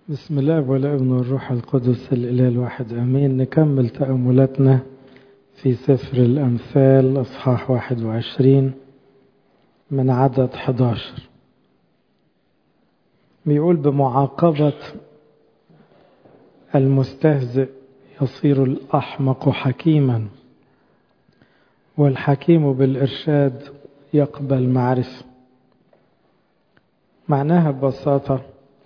بسم الله والابن والروح القدس الإله الواحد أمين نكمل تأملاتنا في سفر الأمثال أصحاح 21 من عدد 11 بيقول بمعاقبة المستهزئ يصير الأحمق حكيما والحكيم بالإرشاد يقبل معرفة معناها ببساطة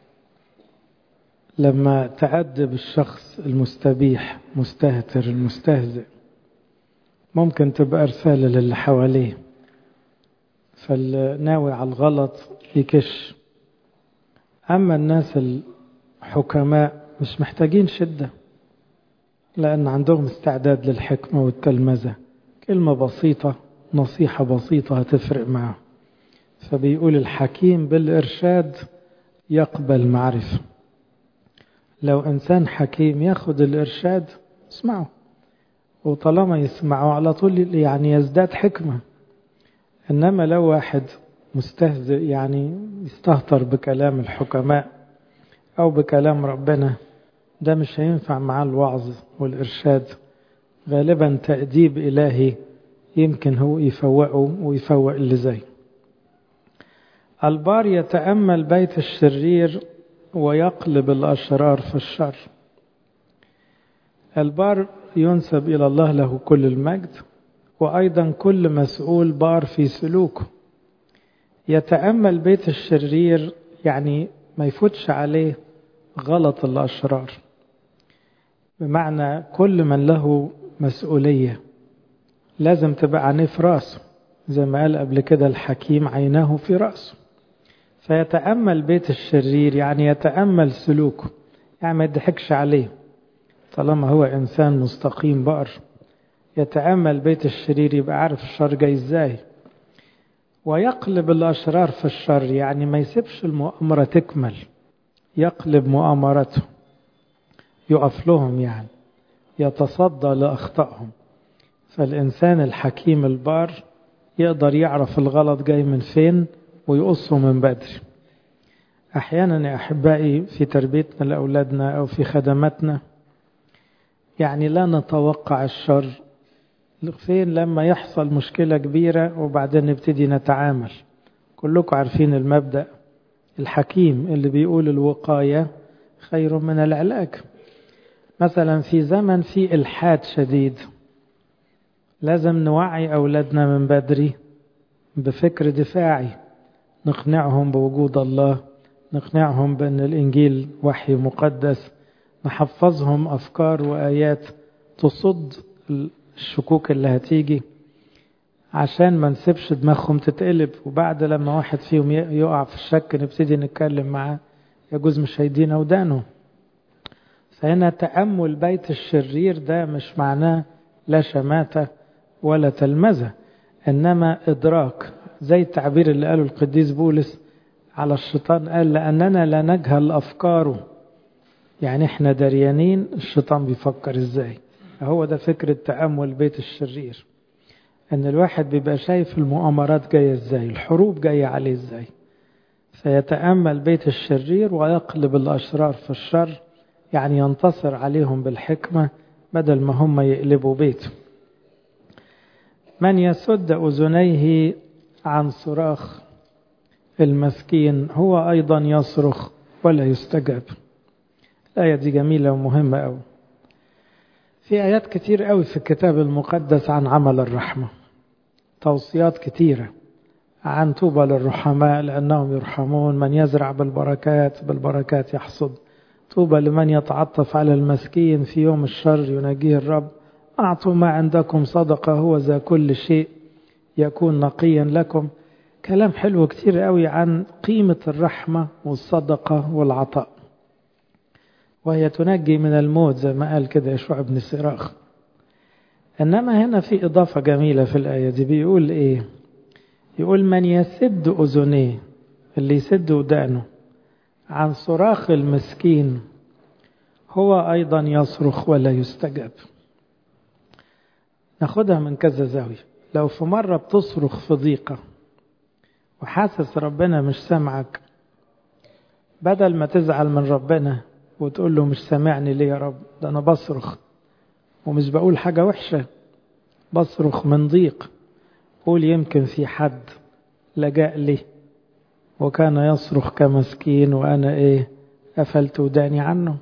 لما تأدب الشخص المستبيح مستهتر المستهزئ ممكن تبقى رسالة للي حواليه فالناوي على الغلط يكش أما الناس الحكماء مش محتاجين شدة لأن عندهم استعداد للحكمة والتلمذة كلمة بسيطة نصيحة بسيطة هتفرق معه فبيقول الحكيم بالإرشاد يقبل معرفة لو إنسان حكيم ياخد الإرشاد اسمعه وطالما يسمعه على طول يعني يزداد حكمة إنما لو واحد مستهزئ يعني يستهتر بكلام الحكماء أو بكلام ربنا ده مش هينفع معاه الوعظ والإرشاد غالبا تأديب إلهي يمكن هو يفوقه ويفوق اللي زيه البار يتأمل بيت الشرير ويقلب الأشرار في الشر البار ينسب إلى الله له كل المجد وأيضا كل مسؤول بار في سلوكه يتأمل بيت الشرير يعني ما يفوتش عليه غلط الأشرار بمعنى كل من له مسؤولية لازم تبقى عينيه في راسه زي ما قال قبل كده الحكيم عيناه في رأسه فيتأمل بيت الشرير يعني يتأمل سلوكه يعني ما يضحكش عليه طالما هو إنسان مستقيم بقر يتأمل بيت الشرير يبقى عارف الشر جاي ازاي ويقلب الأشرار في الشر يعني ما يسيبش المؤامرة تكمل يقلب مؤامرته يقف لهم يعني يتصدى لأخطائهم فالإنسان الحكيم البار يقدر يعرف الغلط جاي من فين ويقصه من بدري أحيانا يا أحبائي في تربيتنا لأولادنا أو في خدماتنا يعني لا نتوقع الشر فين لما يحصل مشكلة كبيرة وبعدين نبتدي نتعامل كلكم عارفين المبدأ الحكيم اللي بيقول الوقاية خير من العلاج مثلا في زمن في إلحاد شديد لازم نوعي أولادنا من بدري بفكر دفاعي نقنعهم بوجود الله نقنعهم بأن الإنجيل وحي مقدس نحفظهم أفكار وآيات تصد الشكوك اللي هتيجي عشان ما نسيبش دماغهم تتقلب وبعد لما واحد فيهم يقع في الشك نبتدي نتكلم معاه يجوز مش هيدينا ودانه فهنا تأمل بيت الشرير ده مش معناه لا شماتة ولا تلمذة إنما إدراك زي التعبير اللي قاله القديس بولس على الشيطان قال لأننا لا نجهل أفكاره يعني احنا دريانين الشيطان بيفكر ازاي هو ده فكرة تأمل بيت الشرير ان الواحد بيبقى شايف المؤامرات جاية ازاي الحروب جاية عليه ازاي فيتأمل بيت الشرير ويقلب الأشرار في الشر يعني ينتصر عليهم بالحكمة بدل ما هم يقلبوا بيته من يسد أذنيه عن صراخ المسكين هو أيضا يصرخ ولا يستجاب الآية دي جميلة ومهمة أوي في آيات كتير أوي في الكتاب المقدس عن عمل الرحمة توصيات كتيرة عن طوبى للرحماء لأنهم يرحمون من يزرع بالبركات بالبركات يحصد طوبى لمن يتعطف على المسكين في يوم الشر ينجيه الرب أعطوا ما عندكم صدقة هو ذا كل شيء يكون نقيا لكم كلام حلو كتير قوي عن قيمة الرحمة والصدقة والعطاء وهي تنجي من الموت زي ما قال كده يشوع بن سراخ إنما هنا في إضافة جميلة في الآية دي بيقول إيه يقول من يسد أذنيه اللي يسد ودانه عن صراخ المسكين هو أيضا يصرخ ولا يستجاب ناخدها من كذا زاوية لو في مرة بتصرخ في ضيقة وحاسس ربنا مش سامعك بدل ما تزعل من ربنا وتقول له مش سامعني ليه يا رب ده أنا بصرخ ومش بقول حاجة وحشة بصرخ من ضيق قول يمكن في حد لجأ لي وكان يصرخ كمسكين وأنا إيه قفلت وداني عنه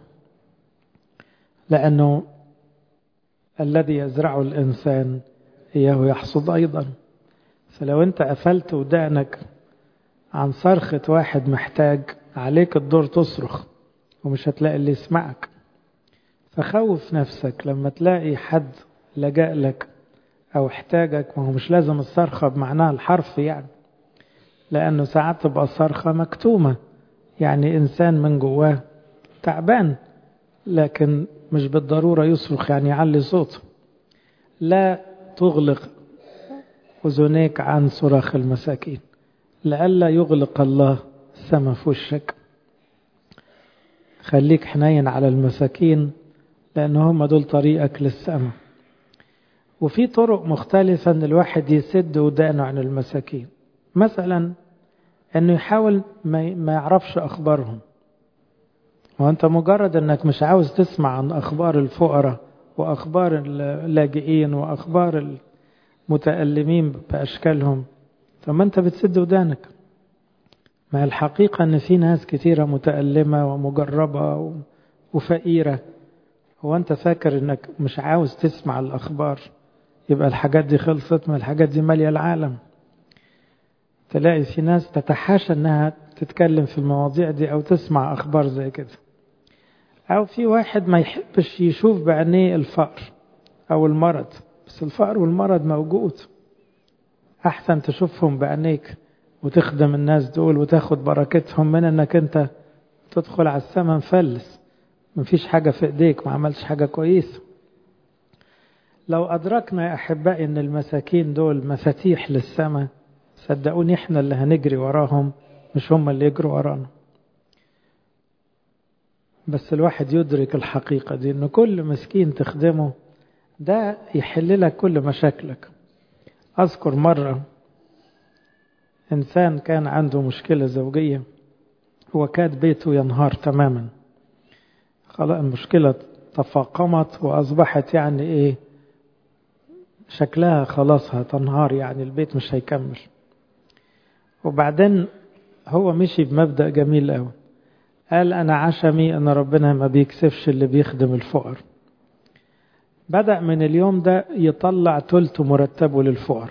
لأنه الذي يزرعه الإنسان إياه يحصد أيضا فلو أنت قفلت ودانك عن صرخة واحد محتاج عليك الدور تصرخ ومش هتلاقي اللي يسمعك فخوف نفسك لما تلاقي حد لجأ لك أو احتاجك ما هو مش لازم الصرخة بمعناها الحرفي يعني لأنه ساعات تبقى الصرخة مكتومة يعني إنسان من جواه تعبان لكن مش بالضرورة يصرخ يعني يعلي صوته لا تغلق أذنيك عن صراخ المساكين لئلا يغلق الله السما في وشك خليك حنين على المساكين لأن هم دول طريقك للسما وفي طرق مختلفة أن الواحد يسد ودانه عن المساكين مثلا أنه يحاول ما يعرفش أخبارهم وأنت مجرد أنك مش عاوز تسمع عن أخبار الفقراء وأخبار اللاجئين وأخبار المتألمين بأشكالهم طب ما أنت بتسد ودانك ما الحقيقة أن في ناس كثيرة متألمة ومجربة وفقيرة هو أنت فاكر أنك مش عاوز تسمع الأخبار يبقى الحاجات دي خلصت ما الحاجات دي مالية العالم تلاقي في ناس تتحاشى أنها تتكلم في المواضيع دي أو تسمع أخبار زي كده أو في واحد ما يحبش يشوف بعينيه الفقر أو المرض بس الفقر والمرض موجود أحسن تشوفهم بعينيك وتخدم الناس دول وتاخد بركتهم من انك انت تدخل على السماء مفلس مفيش حاجة في ايديك ما عملتش حاجة كويسة لو أدركنا يا أحبائي أن المساكين دول مفاتيح للسماء صدقوني احنا اللي هنجري وراهم مش هم اللي يجروا ورانا بس الواحد يدرك الحقيقة دي أن كل مسكين تخدمه ده يحل لك كل مشاكلك أذكر مرة إنسان كان عنده مشكلة زوجية وكاد بيته ينهار تماما خلاص المشكلة تفاقمت وأصبحت يعني إيه شكلها خلاص هتنهار يعني البيت مش هيكمل وبعدين هو مشي بمبدأ جميل قوي قال أنا عشمي أن ربنا ما بيكسفش اللي بيخدم الفقر بدأ من اليوم ده يطلع تلت مرتبه للفقر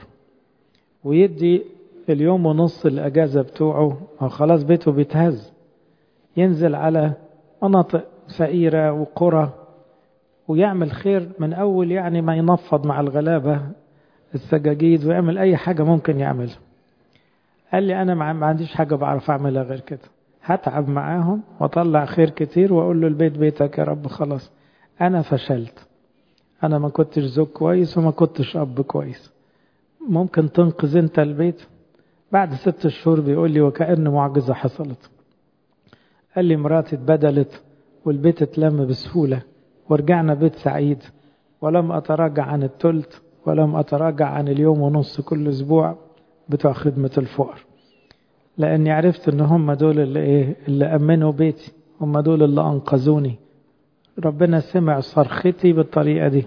ويدي اليوم ونص الأجازة بتوعه هو خلاص بيته بيتهز ينزل على مناطق فقيرة وقرى ويعمل خير من أول يعني ما ينفض مع الغلابة السجاجيد ويعمل أي حاجة ممكن يعملها قال لي أنا ما عنديش حاجة بعرف أعملها غير كده هتعب معاهم وأطلع خير كتير وأقول له البيت بيتك يا رب خلاص أنا فشلت أنا ما كنتش زوج كويس وما كنتش أب كويس ممكن تنقذ أنت البيت بعد ست شهور بيقول لي وكأن معجزة حصلت قال لي مراتي اتبدلت والبيت اتلم بسهولة ورجعنا بيت سعيد ولم أتراجع عن التلت ولم أتراجع عن اليوم ونص كل أسبوع بتوع خدمة الفقر لأني عرفت إن هم دول اللي إيه اللي أمنوا بيتي هم دول اللي أنقذوني ربنا سمع صرختي بالطريقة دي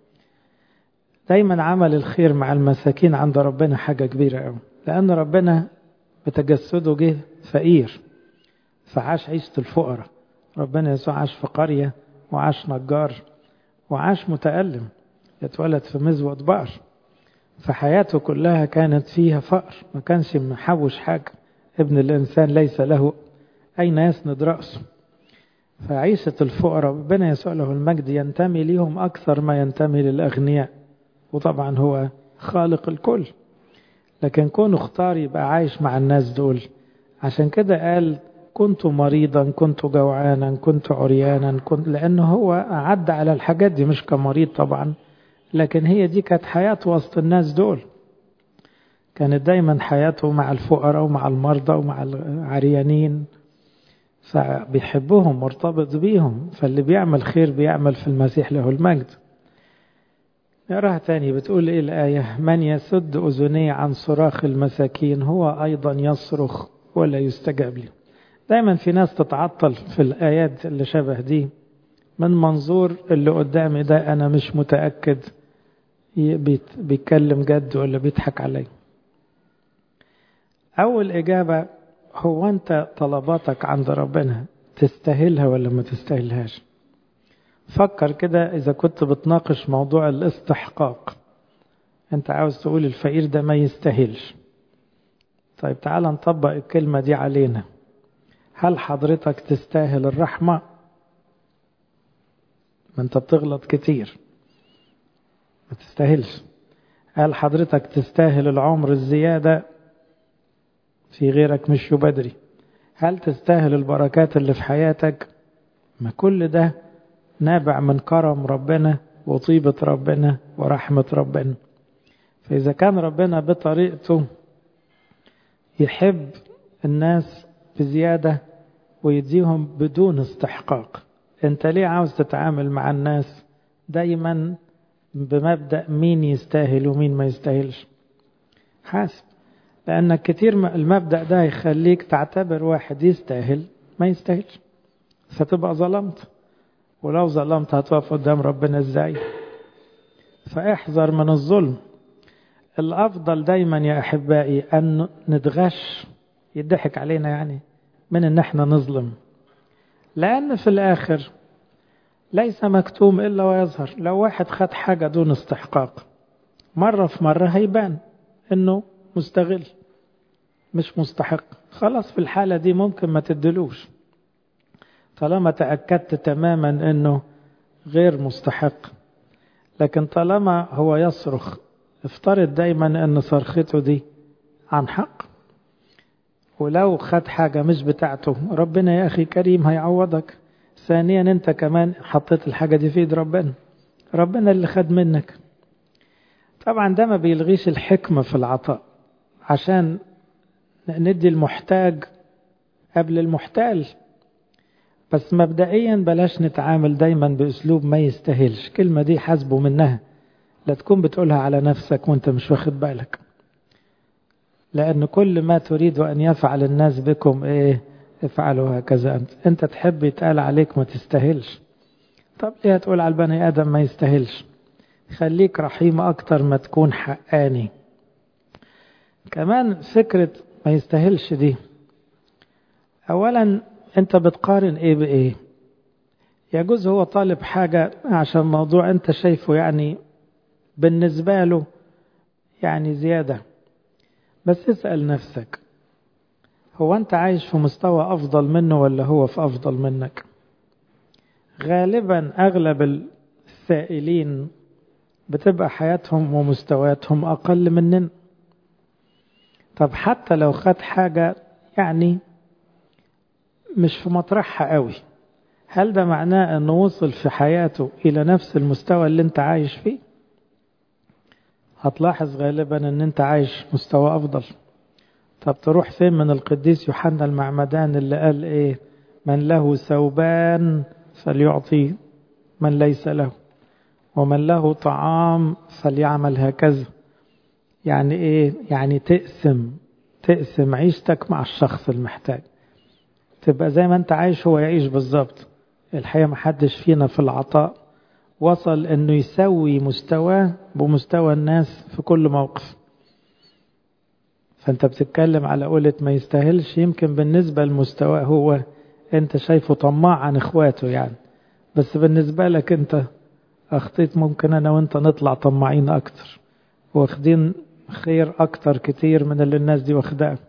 دايما عمل الخير مع المساكين عند ربنا حاجة كبيرة قوي لأن ربنا بتجسده جه فقير فعاش عيشة الفقراء ربنا يسوع عاش في قرية وعاش نجار وعاش متألم يتولد في مزود بقر فحياته كلها كانت فيها فقر ما كانش محوش حاجة ابن الإنسان ليس له أين يسند رأسه فعيشة الفقراء ربنا يسوع له المجد ينتمي ليهم أكثر ما ينتمي للأغنياء وطبعا هو خالق الكل لكن كونه اختار يبقى عايش مع الناس دول عشان كده قال كنت مريضا كنت جوعانا كنت عريانا كنت لأنه هو أعد على الحاجات دي مش كمريض طبعا لكن هي دي كانت حياته وسط الناس دول كانت دايما حياته مع الفقراء ومع المرضى ومع العريانين فبيحبهم مرتبط بيهم فاللي بيعمل خير بيعمل في المسيح له المجد نقراها تاني بتقول ايه الآية من يسد أذنيه عن صراخ المساكين هو أيضا يصرخ ولا يستجاب له دايما في ناس تتعطل في الآيات اللي شبه دي من منظور اللي قدامي ده أنا مش متأكد بيتكلم جد ولا بيضحك علي أول إجابة هو أنت طلباتك عند ربنا تستاهلها ولا ما تستاهلهاش فكر كده إذا كنت بتناقش موضوع الاستحقاق أنت عاوز تقول الفقير ده ما يستاهلش طيب تعال نطبق الكلمة دي علينا هل حضرتك تستاهل الرحمة ما انت بتغلط كتير ما تستاهلش هل حضرتك تستاهل العمر الزيادة في غيرك مش بدري هل تستاهل البركات اللي في حياتك ما كل ده نابع من كرم ربنا وطيبة ربنا ورحمة ربنا فإذا كان ربنا بطريقته يحب الناس بزيادة ويديهم بدون استحقاق انت ليه عاوز تتعامل مع الناس دايما بمبدأ مين يستاهل ومين ما يستاهلش حاسب لأنك كتير المبدأ ده يخليك تعتبر واحد يستاهل ما يستاهلش فتبقى ظلمت ولو ظلمت هتقف قدام ربنا ازاي فاحذر من الظلم الأفضل دايما يا أحبائي أن نتغش يضحك علينا يعني من أن احنا نظلم لأن في الآخر ليس مكتوم إلا ويظهر لو واحد خد حاجة دون استحقاق مرة في مرة هيبان أنه مستغل مش مستحق خلاص في الحالة دي ممكن ما تدلوش طالما تأكدت تماما أنه غير مستحق لكن طالما هو يصرخ افترض دايما أن صرخته دي عن حق ولو خد حاجة مش بتاعته ربنا يا أخي كريم هيعوضك ثانيا أنت كمان حطيت الحاجة دي في ايد ربنا ربنا اللي خد منك طبعا ده ما بيلغيش الحكمة في العطاء عشان ندي المحتاج قبل المحتال بس مبدئيا بلاش نتعامل دايما بأسلوب ما يستاهلش كلمة دي حاسبه منها لا تكون بتقولها على نفسك وانت مش واخد بالك لأن كل ما تريد أن يفعل الناس بكم إيه افعلوا هكذا أنت أنت تحب يتقال عليك ما تستاهلش طب ليه تقول على البني آدم ما يستاهلش خليك رحيم أكتر ما تكون حقاني كمان فكرة ما يستاهلش دي أولا أنت بتقارن إيه بإيه يجوز هو طالب حاجة عشان موضوع أنت شايفه يعني بالنسبة له يعني زيادة بس اسأل نفسك هو أنت عايش في مستوى أفضل منه ولا هو في أفضل منك غالبا أغلب السائلين بتبقى حياتهم ومستوياتهم أقل مننا طب حتى لو خد حاجة يعني مش في مطرحها قوي هل ده معناه أنه وصل في حياته إلى نفس المستوى اللي أنت عايش فيه هتلاحظ غالبا أن أنت عايش مستوى أفضل طب تروح فين من القديس يوحنا المعمدان اللي قال إيه من له ثوبان فليعطي من ليس له ومن له طعام فليعمل هكذا يعني ايه يعني تقسم تقسم عيشتك مع الشخص المحتاج تبقى زي ما انت عايش هو يعيش بالظبط الحقيقة محدش فينا في العطاء وصل انه يسوي مستواه بمستوى الناس في كل موقف فانت بتتكلم على قولة ما يستاهلش يمكن بالنسبة لمستواه هو انت شايفه طماع عن اخواته يعني بس بالنسبة لك انت اخطيت ممكن انا وانت نطلع طماعين اكتر واخدين خير اكتر كتير من اللي الناس دي واخداه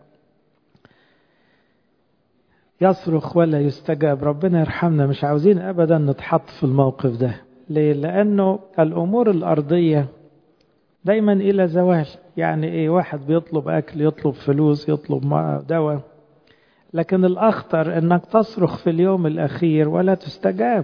يصرخ ولا يستجاب ربنا يرحمنا مش عاوزين ابدا نتحط في الموقف ده ليه لانه الامور الارضيه دايما الى زوال يعني ايه واحد بيطلب اكل يطلب فلوس يطلب دواء لكن الاخطر انك تصرخ في اليوم الاخير ولا تستجاب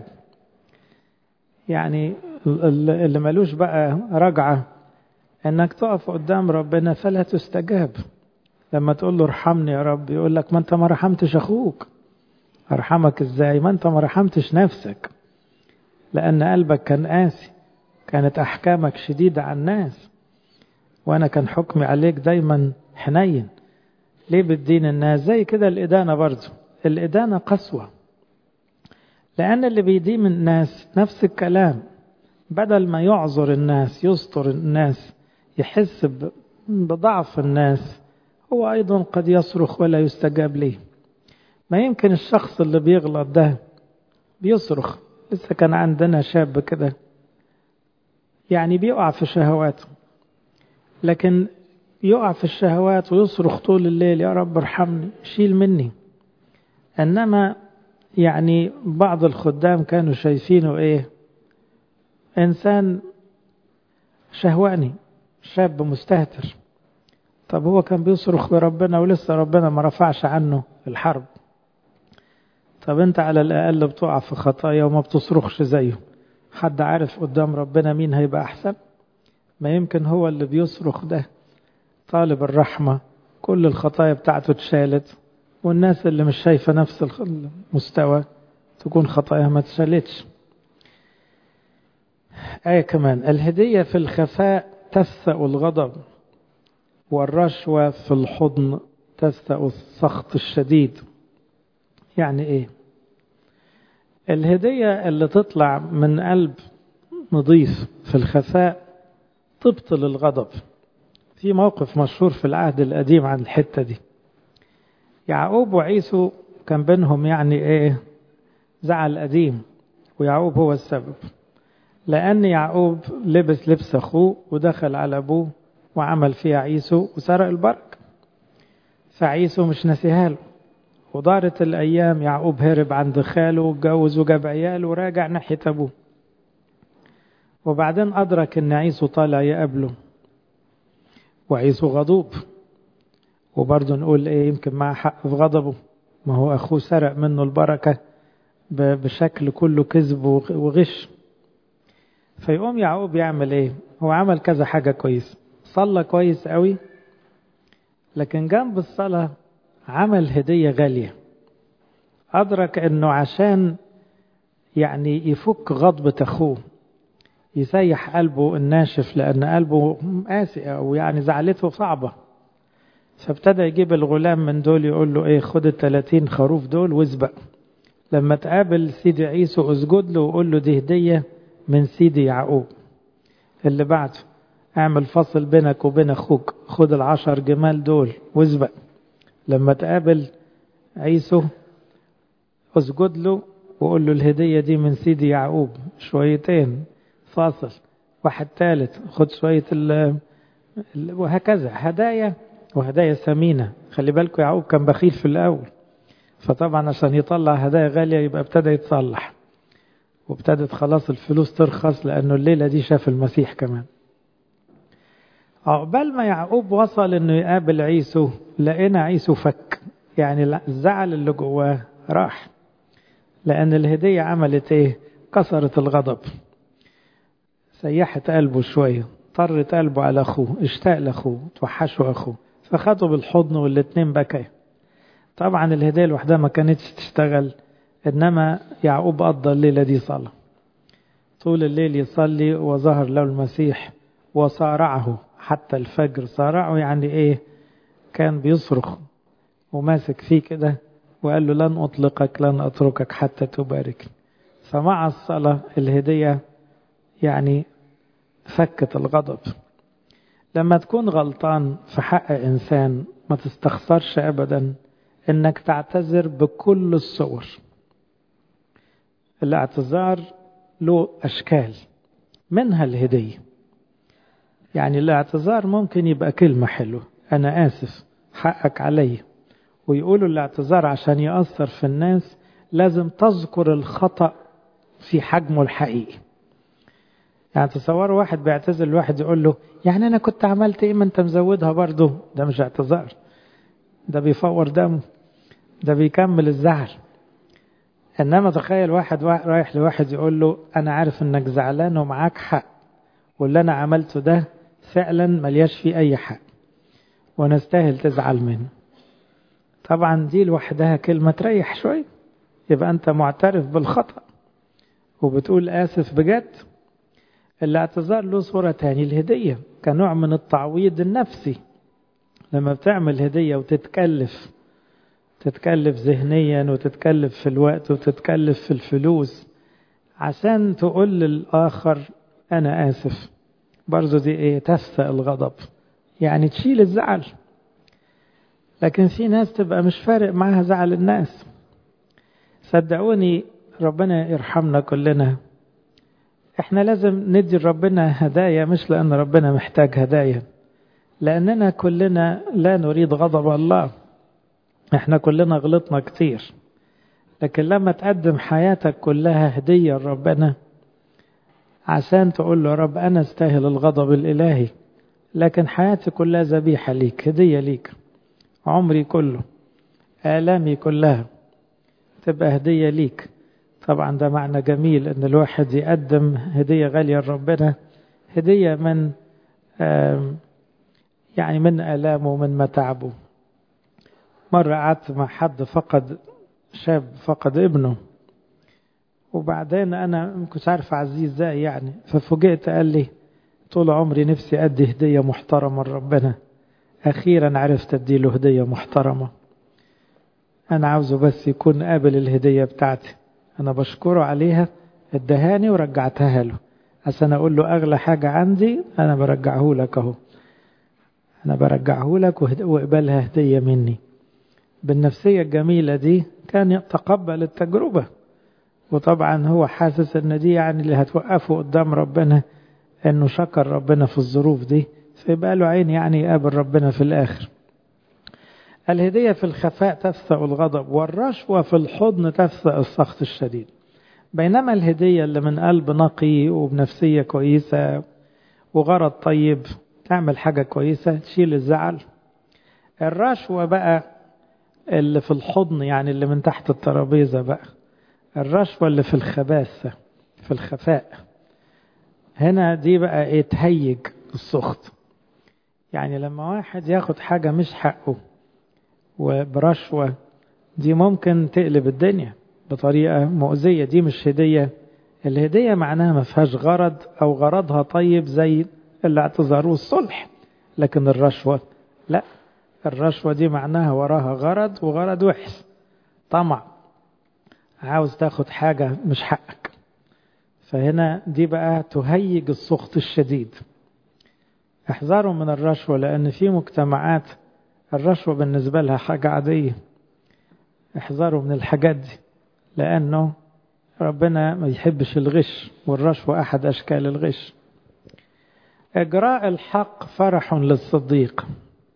يعني اللي ملوش بقى رجعه انك تقف قدام ربنا فلا تستجاب لما تقول له ارحمني يا رب يقول لك ما انت ما رحمتش اخوك ارحمك ازاي ما انت ما رحمتش نفسك لان قلبك كان قاسي كانت احكامك شديده على الناس وانا كان حكمي عليك دايما حنين ليه بتدين الناس زي كده الادانه برضه الإدانة قسوة لأن اللي بيدين الناس نفس الكلام بدل ما يعذر الناس يستر الناس يحس بضعف الناس هو أيضا قد يصرخ ولا يستجاب ليه ما يمكن الشخص اللي بيغلط ده بيصرخ لسه كان عندنا شاب كده يعني بيقع في شهواته لكن يقع في الشهوات ويصرخ طول الليل يا رب ارحمني شيل مني انما يعني بعض الخدام كانوا شايفينه ايه انسان شهواني شاب مستهتر طب هو كان بيصرخ لربنا ولسه ربنا ما رفعش عنه الحرب طب انت على الاقل بتقع في خطايا وما بتصرخش زيه حد عارف قدام ربنا مين هيبقى احسن ما يمكن هو اللي بيصرخ ده طالب الرحمة كل الخطايا بتاعته اتشالت والناس اللي مش شايفة نفس المستوى تكون خطاياها ما اتشالتش آية كمان الهدية في الخفاء تثأ الغضب والرشوة في الحضن تثأ السخط الشديد يعني ايه الهدية اللي تطلع من قلب نظيف في الخفاء تبطل الغضب في موقف مشهور في العهد القديم عن الحتة دي يعقوب وعيسو كان بينهم يعني ايه زعل قديم ويعقوب هو السبب لأن يعقوب لبس لبس أخوه ودخل على أبوه وعمل فيها عيسو وسرق البركة فعيسو مش نسيها له ودارت الأيام يعقوب هرب عند خاله واتجوز وجاب عيال وراجع ناحية أبوه وبعدين أدرك إن عيسو طالع يقابله وعيسو غضوب وبرضه نقول إيه يمكن معاه حق في غضبه ما هو أخوه سرق منه البركة بشكل كله كذب وغش فيقوم يعقوب يعمل إيه هو عمل كذا حاجة كويس صلى كويس قوي لكن جنب الصلاة عمل هدية غالية أدرك أنه عشان يعني يفك غضبة أخوه يسيح قلبه الناشف لأن قلبه قاسي أو يعني زعلته صعبة فابتدى يجيب الغلام من دول يقول له ايه خد التلاتين خروف دول واسبق لما تقابل سيدي عيسو اسجد له وقول له دي هدية من سيدي يعقوب اللي بعده اعمل فصل بينك وبين اخوك خد العشر جمال دول واسبق لما تقابل عيسو اسجد له وقول له الهدية دي من سيدي يعقوب شويتين فاصل واحد ثالث خد شوية ال وهكذا هدايا وهدايا ثمينة خلي بالكم يعقوب كان بخيل في الأول فطبعا عشان يطلع هدايا غالية يبقى ابتدى يتصلح وابتدت خلاص الفلوس ترخص لأنه الليلة دي شاف المسيح كمان عقبال ما يعقوب وصل انه يقابل عيسو لقينا عيسو فك يعني الزعل اللي جواه راح لأن الهدية عملت ايه كسرت الغضب سيحت قلبه شوية طرت قلبه على أخوه اشتاق لأخوه توحشه أخوه فخده بالحضن والاتنين بكى طبعا الهدية لوحدها ما كانتش تشتغل إنما يعقوب قضى الليلة دي صلاة طول الليل يصلي وظهر له المسيح وصارعه حتى الفجر صارعه يعني ايه كان بيصرخ وماسك فيه كده وقال له لن أطلقك لن أتركك حتى تبارك فمع الصلاة الهدية يعني فكت الغضب لما تكون غلطان في حق إنسان ما تستخسرش أبدا إنك تعتذر بكل الصور الاعتذار له أشكال منها الهدية يعني الاعتذار ممكن يبقى كلمة حلوة أنا آسف حقك علي ويقولوا الاعتذار عشان يأثر في الناس لازم تذكر الخطأ في حجمه الحقيقي يعني تصوروا واحد بيعتذر لواحد يقول له يعني أنا كنت عملت إيه ما أنت مزودها برضه ده مش اعتذار ده بيفور دمه ده بيكمل الزعل إنما تخيل واحد رايح لواحد يقول له أنا عارف إنك زعلان ومعاك حق واللي أنا عملته ده فعلا ملياش فيه أي حق ونستاهل تزعل منه طبعا دي لوحدها كلمة تريح شوية يبقى أنت معترف بالخطأ وبتقول آسف بجد الاعتذار له صورة تاني الهدية كنوع من التعويض النفسي لما بتعمل هدية وتتكلف تتكلف ذهنيا وتتكلف في الوقت وتتكلف في الفلوس عشان تقول للآخر أنا آسف برضو دي إيه تفسأ الغضب يعني تشيل الزعل لكن في ناس تبقى مش فارق معاها زعل الناس صدقوني ربنا يرحمنا كلنا احنا لازم ندي لربنا هدايا مش لأن ربنا محتاج هدايا لأننا كلنا لا نريد غضب الله احنا كلنا غلطنا كتير لكن لما تقدم حياتك كلها هدية لربنا عشان تقول له رب أنا استاهل الغضب الإلهي لكن حياتي كلها ذبيحة ليك هدية ليك عمري كله آلامي كلها تبقى هدية ليك طبعا ده معنى جميل ان الواحد يقدم هدية غالية لربنا هدية من يعني من آلامه ومن متاعبه مرة قعدت مع حد فقد شاب فقد ابنه وبعدين أنا ما كنتش عارف أعزيه إزاي يعني ففوجئت قال لي طول عمري نفسي أدي هدية محترمة لربنا أخيرا عرفت أدي له هدية محترمة أنا عاوزه بس يكون قابل الهدية بتاعتي أنا بشكره عليها ادهاني ورجعتها له عشان أقول له أغلى حاجة عندي أنا برجعه لك أهو أنا برجعه لك واقبلها هدية مني بالنفسية الجميلة دي كان يتقبل التجربة وطبعا هو حاسس ان دي يعني اللي هتوقفه قدام ربنا انه شكر ربنا في الظروف دي فيبقى له عين يعني يقابل ربنا في الاخر الهدية في الخفاء تفسأ الغضب والرشوة في الحضن تفسأ السخط الشديد بينما الهدية اللي من قلب نقي وبنفسية كويسة وغرض طيب تعمل حاجة كويسة تشيل الزعل الرشوة بقى اللي في الحضن يعني اللي من تحت الترابيزة بقى الرشوة اللي في الخباثة في الخفاء هنا دي بقى ايه تهيج السخط يعني لما واحد ياخد حاجة مش حقه وبرشوة دي ممكن تقلب الدنيا بطريقة مؤذية دي مش هدية الهدية معناها ما فيهاش غرض أو غرضها طيب زي اللي اعتذروه الصلح لكن الرشوة لا الرشوة دي معناها وراها غرض وغرض وحش طمع عاوز تاخد حاجة مش حقك فهنا دي بقى تهيج السخط الشديد احذروا من الرشوة لأن في مجتمعات الرشوة بالنسبة لها حاجة عادية احذروا من الحاجات دي لأنه ربنا ما يحبش الغش والرشوة أحد أشكال الغش إجراء الحق فرح للصديق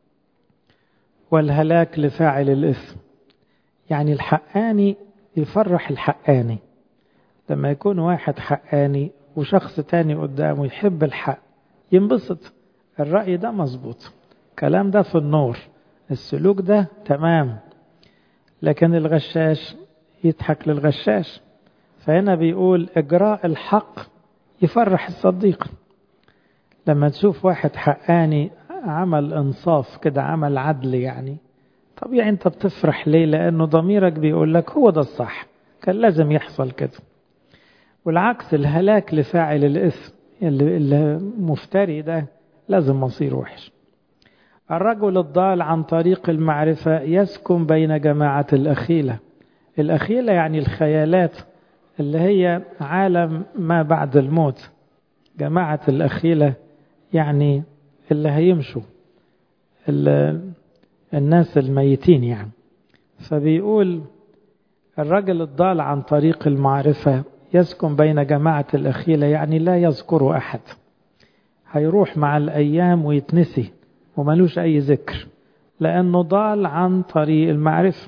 والهلاك لفاعل الإثم يعني الحقاني يفرح الحقاني لما يكون واحد حقاني وشخص تاني قدامه يحب الحق ينبسط الرأي ده مظبوط الكلام ده في النور السلوك ده تمام لكن الغشاش يضحك للغشاش فهنا بيقول إجراء الحق يفرح الصديق لما تشوف واحد حقاني عمل انصاف كده عمل عدل يعني طبيعي انت بتفرح ليه لانه ضميرك بيقول لك هو ده الصح كان لازم يحصل كده والعكس الهلاك لفاعل الاثم اللي المفتري ده لازم مصير وحش الرجل الضال عن طريق المعرفة يسكن بين جماعة الأخيلة الأخيلة يعني الخيالات اللي هي عالم ما بعد الموت جماعة الأخيلة يعني اللي هيمشوا اللي الناس الميتين يعني فبيقول الرجل الضال عن طريق المعرفة يسكن بين جماعة الأخيلة يعني لا يذكر أحد هيروح مع الأيام ويتنسي وملوش أي ذكر لأنه ضال عن طريق المعرفة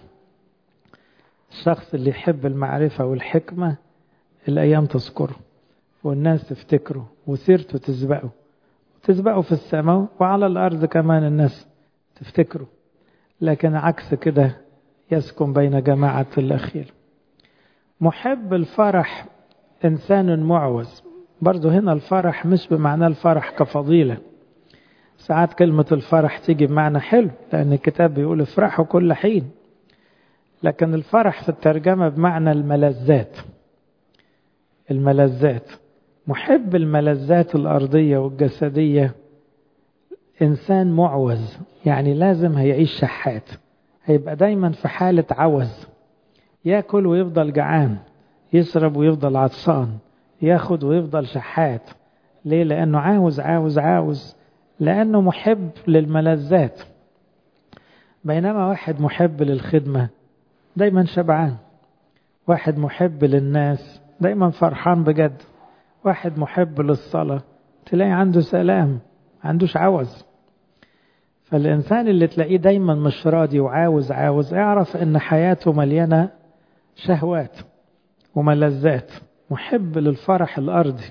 الشخص اللي يحب المعرفة والحكمة الأيام تذكره والناس تفتكره وسيرته تسبقه تسبقه في السماء وعلى الأرض كمان الناس تفتكره لكن عكس كده يسكن بين جماعة الأخير محب الفرح إنسان معوز برضو هنا الفرح مش بمعنى الفرح كفضيلة ساعات كلمة الفرح تيجي بمعنى حلو لأن الكتاب بيقول افرحوا كل حين لكن الفرح في الترجمة بمعنى الملذات الملذات محب الملذات الأرضية والجسدية إنسان معوز يعني لازم هيعيش شحات هيبقى دايما في حالة عوز ياكل ويفضل جعان يشرب ويفضل عطشان ياخد ويفضل شحات ليه لأنه عاوز عاوز عاوز لأنه محب للملذات بينما واحد محب للخدمة دايما شبعان واحد محب للناس دايما فرحان بجد واحد محب للصلاة تلاقي عنده سلام عندوش عوز فالإنسان اللي تلاقيه دايما مش راضي وعاوز عاوز اعرف إن حياته مليانة شهوات وملذات محب للفرح الأرضي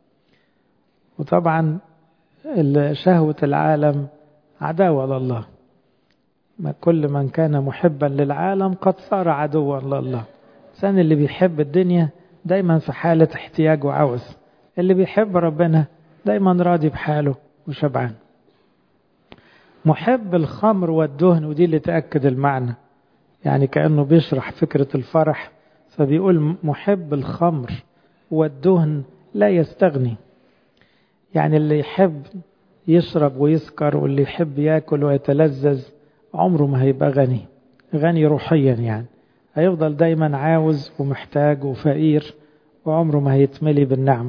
وطبعا شهوة العالم عداوة لله ما كل من كان محبا للعالم قد صار عدوا لله الإنسان اللي بيحب الدنيا دايما في حالة احتياج وعوز اللي بيحب ربنا دايما راضي بحاله وشبعان محب الخمر والدهن ودي اللي تأكد المعنى يعني كأنه بيشرح فكرة الفرح فبيقول محب الخمر والدهن لا يستغني يعني اللي يحب يشرب ويسكر واللي يحب ياكل ويتلذذ عمره ما هيبقى غني غني روحيا يعني هيفضل دايما عاوز ومحتاج وفقير وعمره ما هيتملي بالنعمة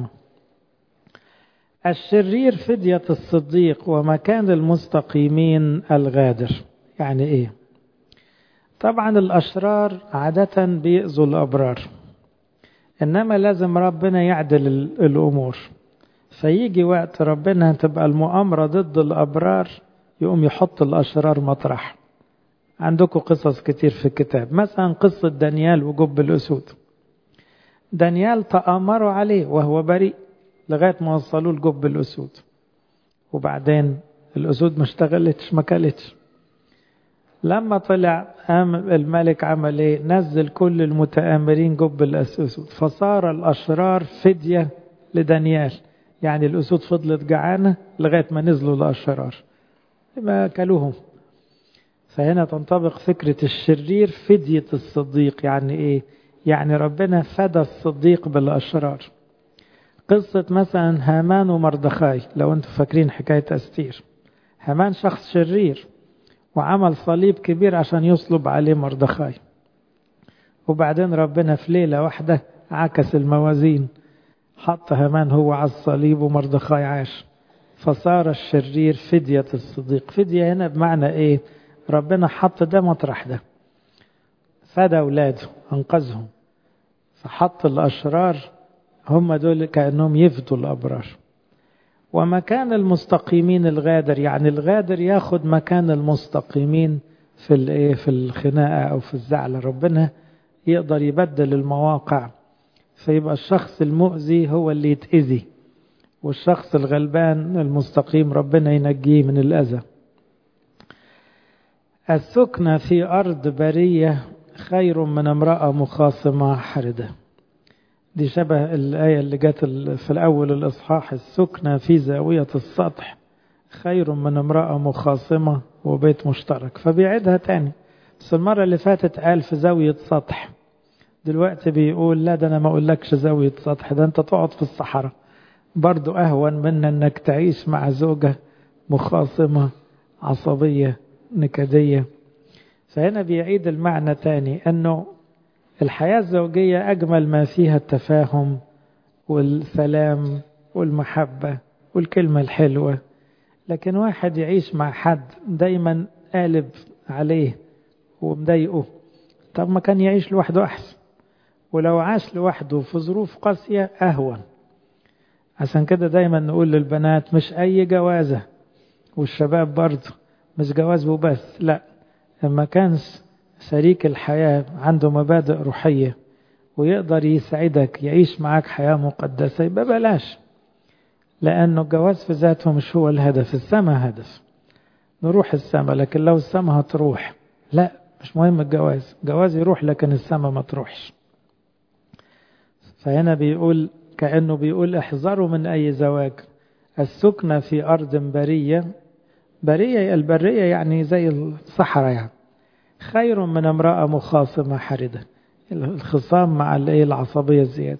الشرير فدية الصديق ومكان المستقيمين الغادر يعني ايه طبعا الأشرار عادة بيأذوا الأبرار إنما لازم ربنا يعدل الأمور فيجي وقت ربنا تبقى المؤامرة ضد الأبرار يقوم يحط الأشرار مطرح عندكم قصص كتير في الكتاب مثلا قصة دانيال وجب الأسود دانيال تآمروا عليه وهو بريء لغاية ما وصلوه لجب الأسود وبعدين الأسود ما اشتغلتش ما كلتش لما طلع الملك عمل ايه نزل كل المتآمرين جب الأسود فصار الأشرار فدية لدانيال يعني الأسود فضلت جعانة لغاية ما نزلوا الأشرار ما كلوهم فهنا تنطبق فكرة الشرير فدية الصديق يعني ايه يعني ربنا فدى الصديق بالأشرار قصة مثلا هامان ومردخاي لو انتم فاكرين حكاية أستير هامان شخص شرير وعمل صليب كبير عشان يصلب عليه مردخاي وبعدين ربنا في ليلة واحدة عكس الموازين حط هامان هو على الصليب ومردخاي عاش فصار الشرير فدية الصديق فدية هنا بمعنى ايه ربنا حط ده مطرح ده فدى اولاده انقذهم فحط الاشرار هم دول كانهم يفدوا الابرار ومكان المستقيمين الغادر يعني الغادر ياخد مكان المستقيمين في الايه في الخناقه او في الزعل ربنا يقدر يبدل المواقع فيبقى الشخص المؤذي هو اللي يتأذي والشخص الغلبان المستقيم ربنا ينجيه من الأذى السكنة في أرض برية خير من امرأة مخاصمة حردة دي شبه الآية اللي جت في الأول الإصحاح السكنة في زاوية السطح خير من امرأة مخاصمة وبيت مشترك فبيعيدها تاني بس المرة اللي فاتت قال في زاوية سطح دلوقتي بيقول لا ده أنا ما أقولكش زاوية سطح ده أنت تقعد في الصحراء برضو أهون من أنك تعيش مع زوجة مخاصمة عصبية نكدية فهنا بيعيد المعنى تاني أنه الحياة الزوجية أجمل ما فيها التفاهم والسلام والمحبة والكلمة الحلوة لكن واحد يعيش مع حد دايما قالب عليه ومضايقه طب ما كان يعيش لوحده أحسن ولو عاش لوحده في ظروف قاسية أهون عشان كده دايما نقول للبنات مش أي جوازة والشباب برضه مش جواز وبس لا لما كان شريك الحياة عنده مبادئ روحية ويقدر يسعدك يعيش معاك حياة مقدسة يبقى بلاش لأنه الجواز في ذاته مش هو الهدف السما هدف نروح السما لكن لو السما هتروح لا مش مهم الجواز جواز يروح لكن السما ما تروحش فهنا بيقول كأنه بيقول احذروا من أي زواج السكنة في أرض برية برية البرية يعني زي الصحراء يعني خير من امرأة مخاصمة حردة الخصام مع العصبية الزيادة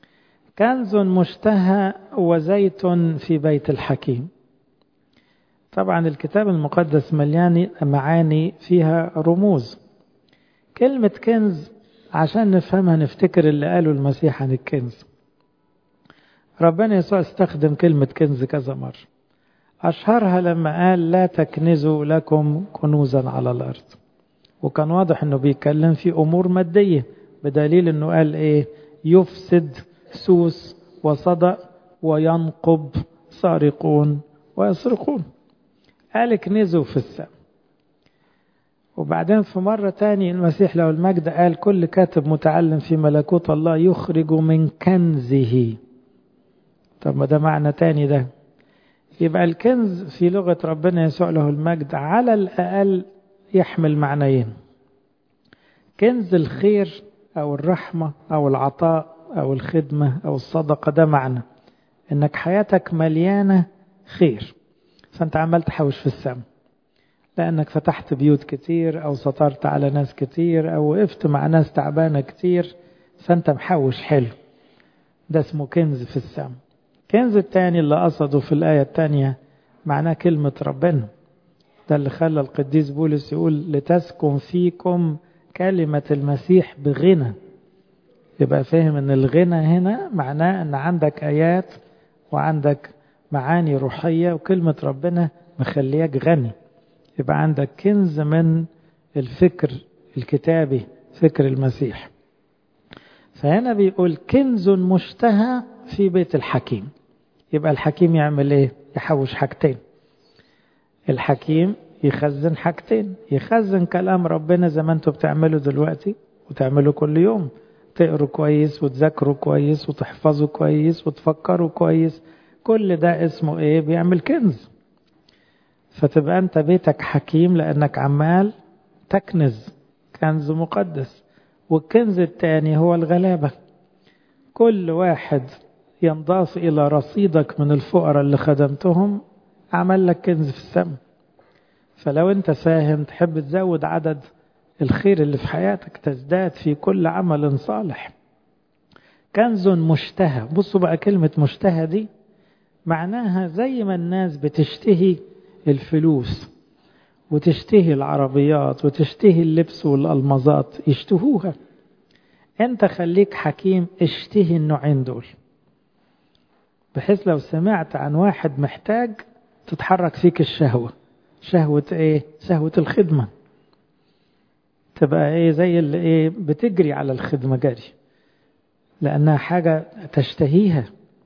كنز مشتهى وزيت في بيت الحكيم طبعا الكتاب المقدس مليان معاني فيها رموز كلمة كنز عشان نفهمها نفتكر اللي قاله المسيح عن الكنز ربنا يسوع استخدم كلمة كنز كذا مرة أشهرها لما قال لا تكنزوا لكم كنوزا على الأرض وكان واضح أنه بيتكلم في أمور مادية بدليل أنه قال إيه يفسد سوس وصدأ وينقب سارقون ويسرقون قال كنزوا في السماء وبعدين في مرة تاني المسيح له المجد قال كل كاتب متعلم في ملكوت الله يخرج من كنزه طب ما ده معنى تاني ده يبقى الكنز في لغة ربنا يسوع له المجد على الأقل يحمل معنيين كنز الخير أو الرحمة أو العطاء أو الخدمة أو الصدقة ده معنى إنك حياتك مليانة خير فأنت عمال تحوش في السماء لأنك فتحت بيوت كتير أو سطرت على ناس كتير أو وقفت مع ناس تعبانة كتير فأنت محوش حلو ده اسمه كنز في السماء كنز التاني اللي قصده في الآية التانية معناه كلمة ربنا ده اللي خلى القديس بولس يقول لتسكن فيكم كلمة المسيح بغنى يبقى فاهم ان الغنى هنا معناه ان عندك آيات وعندك معاني روحية وكلمة ربنا مخلياك غني يبقى عندك كنز من الفكر الكتابي فكر المسيح فهنا بيقول كنز مشتهى في بيت الحكيم يبقى الحكيم يعمل ايه يحوش حاجتين الحكيم يخزن حاجتين يخزن كلام ربنا زي ما انتوا بتعملوا دلوقتي وتعملوا كل يوم تقروا كويس وتذاكروا كويس وتحفظوا كويس وتفكروا كويس كل ده اسمه ايه بيعمل كنز فتبقى انت بيتك حكيم لانك عمال تكنز كنز مقدس والكنز الثاني هو الغلابة كل واحد ينضاف إلى رصيدك من الفقراء اللي خدمتهم عمل لك كنز في السماء فلو انت فاهم تحب تزود عدد الخير اللي في حياتك تزداد في كل عمل صالح كنز مشتهى بصوا بقى كلمة مشتهى دي معناها زي ما الناس بتشتهي الفلوس وتشتهي العربيات وتشتهي اللبس والألمظات يشتهوها انت خليك حكيم اشتهي النوعين دول بحيث لو سمعت عن واحد محتاج تتحرك فيك الشهوة شهوة ايه شهوة الخدمة تبقى ايه زي اللي ايه بتجري على الخدمة جري لأنها حاجة تشتهيها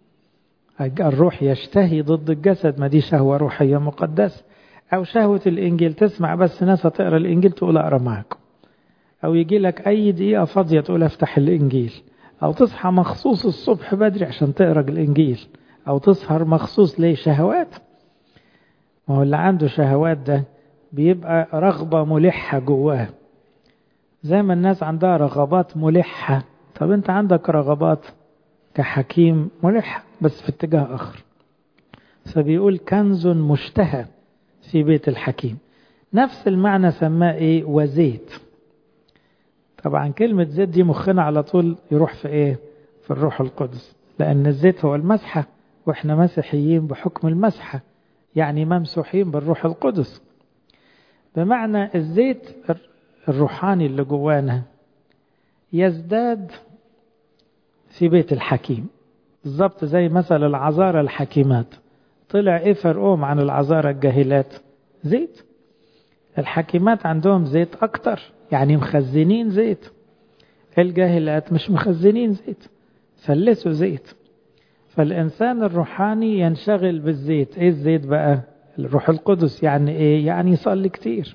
الروح يشتهي ضد الجسد ما دي شهوة روحية مقدسة أو شهوة الإنجيل تسمع بس ناس هتقرا الإنجيل تقول أقرا معاكم أو يجي لك أي دقيقة فاضية تقول أفتح الإنجيل أو تصحى مخصوص الصبح بدري عشان تقرا الإنجيل أو تسهر مخصوص ليه شهوات ما هو اللي عنده شهوات ده بيبقى رغبة ملحة جواه زي ما الناس عندها رغبات ملحة طب أنت عندك رغبات كحكيم ملحة بس في اتجاه آخر فبيقول كنز مشتهى في بيت الحكيم نفس المعنى سماه ايه وزيت طبعا كلمة زيت دي مخنا على طول يروح في ايه في الروح القدس لأن الزيت هو المسحة واحنا مسيحيين بحكم المسحة يعني ممسوحين بالروح القدس بمعنى الزيت الروحاني اللي جوانا يزداد في بيت الحكيم بالظبط زي مثل العذارى الحكيمات طلع ايه فرقهم عن العذارى الجاهلات زيت الحكيمات عندهم زيت اكتر يعني مخزنين زيت الجاهلات مش مخزنين زيت فلسوا زيت فالإنسان الروحاني ينشغل بالزيت إيه الزيت بقى الروح القدس يعني إيه يعني يصلي كتير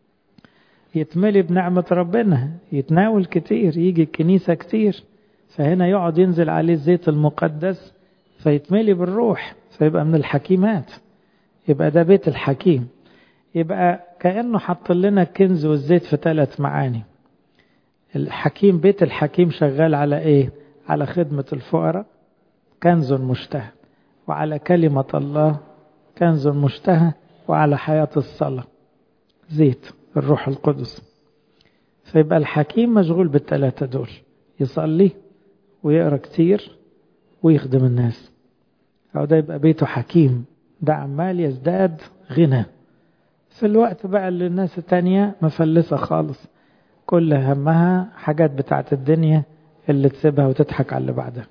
يتملي بنعمة ربنا يتناول كتير يجي الكنيسة كتير فهنا يقعد ينزل عليه الزيت المقدس فيتملي بالروح فيبقى من الحكيمات يبقى ده بيت الحكيم يبقى كأنه حط لنا الكنز والزيت في ثلاث معاني الحكيم بيت الحكيم شغال على ايه على خدمة الفقراء كنز مشتهى وعلى كلمة الله كنز مشتهى وعلى حياة الصلاة زيت الروح القدس فيبقى الحكيم مشغول بالثلاثة دول يصلي ويقرأ كتير ويخدم الناس أو ده يبقى بيته حكيم ده عمال يزداد غنى في الوقت بقى اللي الناس التانية مفلسة خالص كل همها حاجات بتاعت الدنيا اللي تسيبها وتضحك على اللي بعدها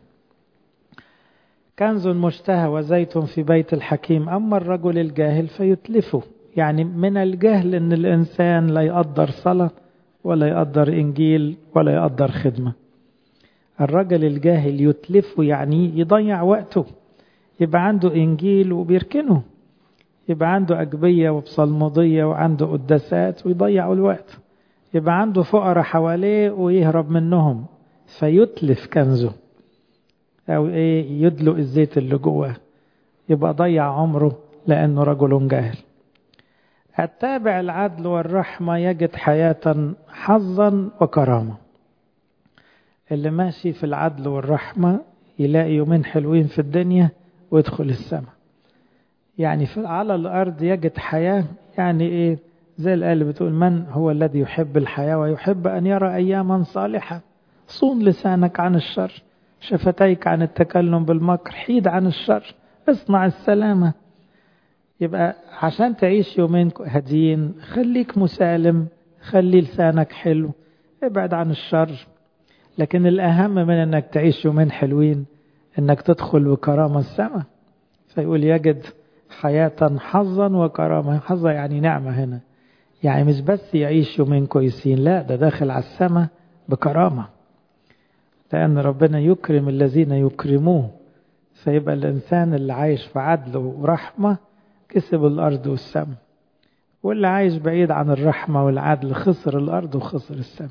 كنز مشتهى وزيت في بيت الحكيم أما الرجل الجاهل فيتلفه يعني من الجهل أن الإنسان لا يقدر صلاة ولا يقدر إنجيل ولا يقدر خدمة الرجل الجاهل يتلفه يعني يضيع وقته يبقى عنده إنجيل وبيركنه يبقى عنده أجبية وبصلمضية وعنده قداسات ويضيع الوقت يبقى عنده فقراء حواليه ويهرب منهم فيتلف كنزه أو إيه يدلق الزيت اللي جواه يبقى ضيع عمره لأنه رجل جاهل التابع العدل والرحمة يجد حياة حظا وكرامة اللي ماشي في العدل والرحمة يلاقي يومين حلوين في الدنيا ويدخل السماء يعني في على الأرض يجد حياة يعني إيه زي الآية اللي بتقول من هو الذي يحب الحياة ويحب أن يرى أياما صالحة صون لسانك عن الشر شفتيك عن التكلم بالمكر حيد عن الشر اصنع السلامة يبقى عشان تعيش يومين هاديين خليك مسالم خلي لسانك حلو ابعد عن الشر لكن الأهم من أنك تعيش يومين حلوين أنك تدخل بكرامة السماء فيقول يجد حياة حظا وكرامة حظا يعني نعمة هنا يعني مش بس يعيش يومين كويسين لا ده داخل على السماء بكرامة لأن ربنا يكرم الذين يكرموه فيبقى الإنسان اللي عايش في عدل ورحمة كسب الأرض والسماء واللي عايش بعيد عن الرحمة والعدل خسر الأرض وخسر السماء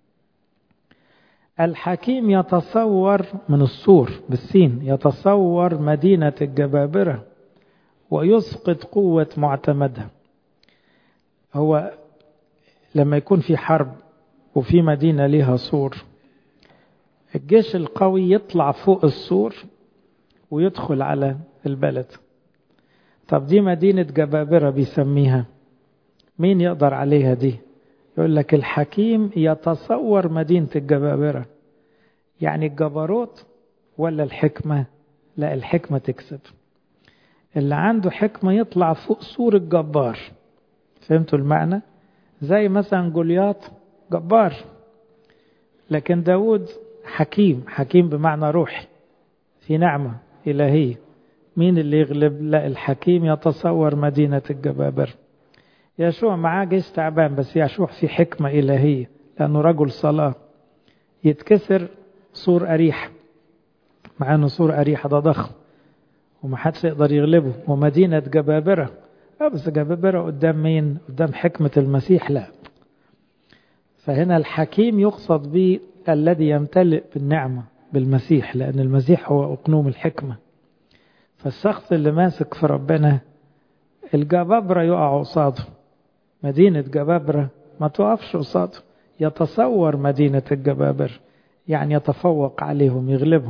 الحكيم يتصور من السور بالسين يتصور مدينة الجبابرة ويسقط قوة معتمدها هو لما يكون في حرب وفي مدينة ليها سور الجيش القوي يطلع فوق السور ويدخل على البلد طب دي مدينة جبابرة بيسميها مين يقدر عليها دي يقول لك الحكيم يتصور مدينة الجبابرة يعني الجبروت ولا الحكمة لا الحكمة تكسب اللي عنده حكمة يطلع فوق سور الجبار فهمتوا المعنى زي مثلا جولياط جبار لكن داود حكيم حكيم بمعنى روحي في نعمة إلهية مين اللي يغلب لا الحكيم يتصور مدينة الجبابرة يشوع معاه جيش تعبان بس يشوع في حكمة إلهية لأنه رجل صلاة يتكسر سور أريحة مع أنه سور أريحة ده ضخم ومحدش يقدر يغلبه ومدينة جبابرة اه بس جبابرة قدام مين قدام حكمة المسيح لا فهنا الحكيم يقصد به الذي يمتلئ بالنعمة بالمسيح لأن المسيح هو أقنوم الحكمة فالشخص اللي ماسك في ربنا الجبابرة يقع قصاده مدينة جبابرة ما توقفش قصاده يتصور مدينة الجبابرة يعني يتفوق عليهم يغلبهم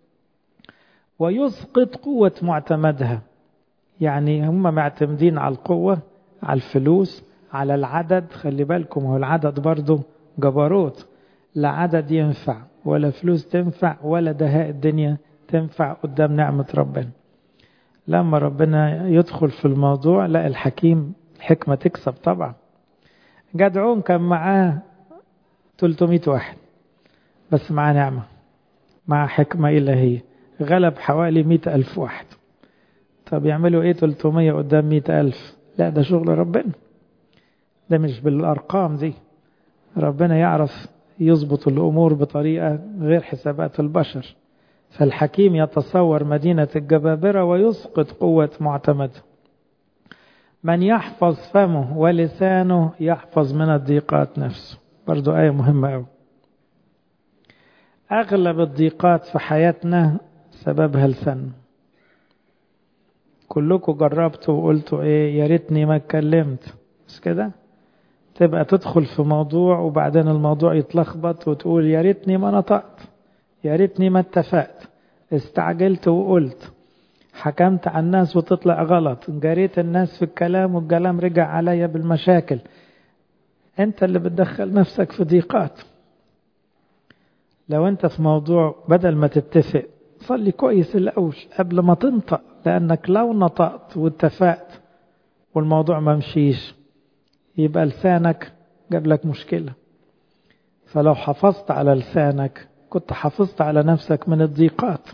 ويسقط قوة معتمدها يعني هم معتمدين على القوة على الفلوس على العدد خلي بالكم هو العدد برضه جبروت لا عدد ينفع ولا فلوس تنفع ولا دهاء الدنيا تنفع قدام نعمة ربنا لما ربنا يدخل في الموضوع لا الحكيم الحكمة تكسب طبعا جدعون كان معاه 300 واحد بس معاه نعمة مع حكمة إلهية غلب حوالي 100 ألف واحد طب يعملوا ايه 300 قدام 100 ألف لا ده شغل ربنا ده مش بالأرقام دي ربنا يعرف يظبط الأمور بطريقة غير حسابات البشر فالحكيم يتصور مدينة الجبابرة ويسقط قوة معتمده من يحفظ فمه ولسانه يحفظ من الضيقات نفسه برضو آية مهمة أوي أغلب الضيقات في حياتنا سببها لسان كلكم جربتوا وقلتوا ايه يا ريتني ما اتكلمت مش كده تبقى تدخل في موضوع وبعدين الموضوع يتلخبط وتقول يا ريتني ما نطقت يا ريتني ما اتفقت استعجلت وقلت حكمت على الناس وتطلع غلط جريت الناس في الكلام والكلام رجع عليا بالمشاكل انت اللي بتدخل نفسك في ضيقات لو انت في موضوع بدل ما تتفق صلي كويس الاول قبل ما تنطق لانك لو نطقت واتفقت والموضوع ما مشيش يبقى لسانك جاب لك مشكلة فلو حافظت على لسانك كنت حافظت على نفسك من الضيقات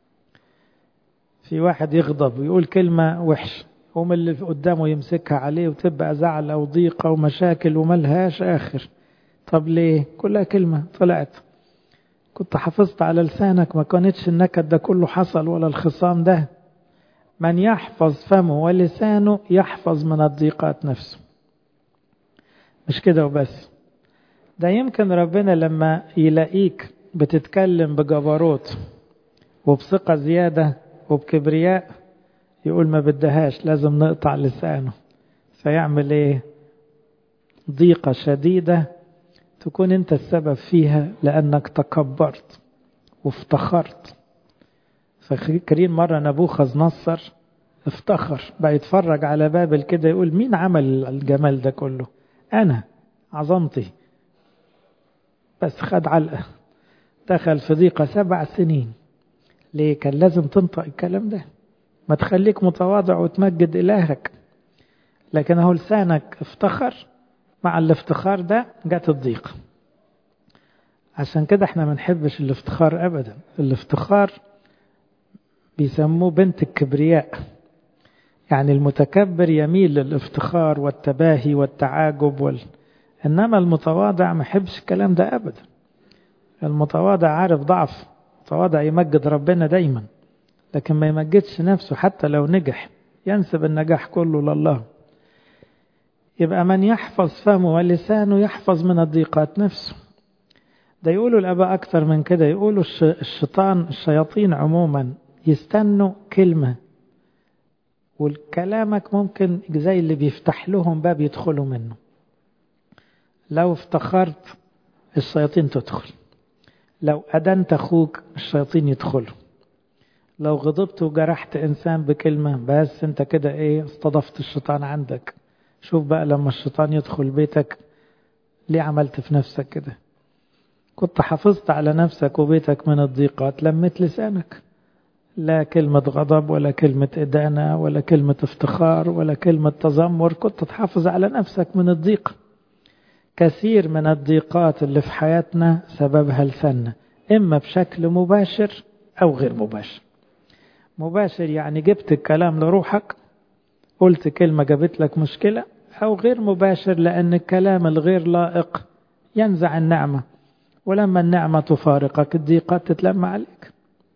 في واحد يغضب ويقول كلمة وحشة ومن اللي قدامه يمسكها عليه وتبقى زعل أو ضيقة ومشاكل وملهاش آخر طب ليه كلها كلمة طلعت كنت حافظت على لسانك ما كانتش النكد ده كله حصل ولا الخصام ده من يحفظ فمه ولسانه يحفظ من الضيقات نفسه مش كده وبس ده يمكن ربنا لما يلاقيك بتتكلم بجبروت وبثقة زيادة وبكبرياء يقول ما بدهاش لازم نقطع لسانه فيعمل ايه ضيقة شديدة تكون انت السبب فيها لانك تكبرت وافتخرت فاكرين مرة نبوخذ نصر افتخر بقى يتفرج على بابل كده يقول مين عمل الجمال ده كله انا عظمتي بس خد علقة دخل في ضيقة سبع سنين ليه كان لازم تنطق الكلام ده ما تخليك متواضع وتمجد إلهك لكن هو لسانك افتخر مع الافتخار ده جت الضيقة عشان كده احنا ما نحبش الافتخار ابدا الافتخار بيسموه بنت الكبرياء يعني المتكبر يميل للافتخار والتباهي والتعاجب وال... انما المتواضع ما يحبش الكلام ده ابدا المتواضع عارف ضعف المتواضع يمجد ربنا دايما لكن ما يمجدش نفسه حتى لو نجح ينسب النجاح كله لله يبقى من يحفظ فمه ولسانه يحفظ من الضيقات نفسه ده يقولوا الآباء أكثر من كده يقولوا الشيطان الشياطين عموما يستنوا كلمة والكلامك ممكن زي اللي بيفتح لهم باب يدخلوا منه لو افتخرت الشياطين تدخل لو أدنت أخوك الشياطين يدخلوا لو غضبت وجرحت إنسان بكلمة بس أنت كده إيه استضفت الشيطان عندك شوف بقى لما الشيطان يدخل بيتك ليه عملت في نفسك كده كنت حافظت على نفسك وبيتك من الضيقات لمت لسانك لا كلمة غضب ولا كلمة إدانة ولا كلمة افتخار ولا كلمة تذمر كنت تحافظ على نفسك من الضيق كثير من الضيقات اللي في حياتنا سببها لساننا إما بشكل مباشر أو غير مباشر مباشر يعني جبت الكلام لروحك قلت كلمة جابت لك مشكلة أو غير مباشر لأن الكلام الغير لائق ينزع النعمة ولما النعمة تفارقك الضيقات تتلم عليك